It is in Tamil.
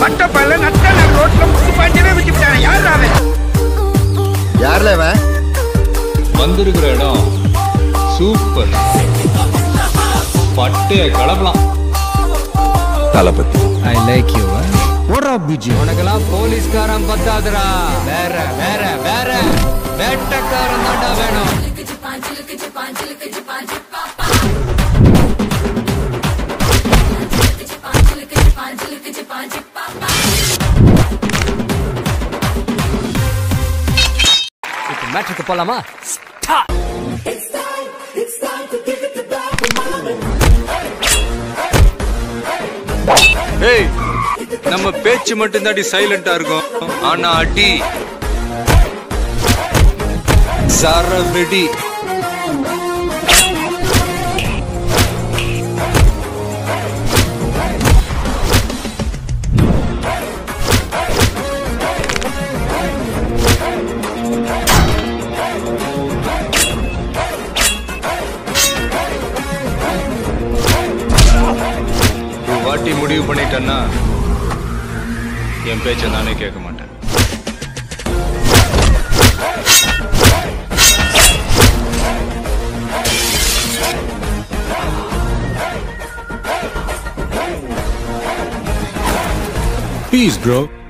பட்டப்பல்ல நட்ட நடு ரோட்ல முத்து பாஞ்சிலே வச்சுட்டாங்க யார் அவன் யார்ல இவன் வந்திருக்கிற இடம் சூப்பர் பட்டைய கலப்பலாம் தளபதி ஐ லைக் யூ ஓடுறா பிஜி உனக்கெல்லாம் போலீஸ்காரன் பத்தாதுடா வேற வேற வேற வேட்டக்காரன் தாண்டா வேணும் இப்ப மேட்ருக்கு போலாமா ஏய் நம்ம பேச்சு மட்டும் தாண்டி சைலண்டா இருக்கும் ஆனா அடி சரவெடி ஒரு வாட்டி முடிவு பண்ணிட்டேன்னா என் பேச்சை நானே கேட்க மாட்டேன் பீஸ் ப்ரோ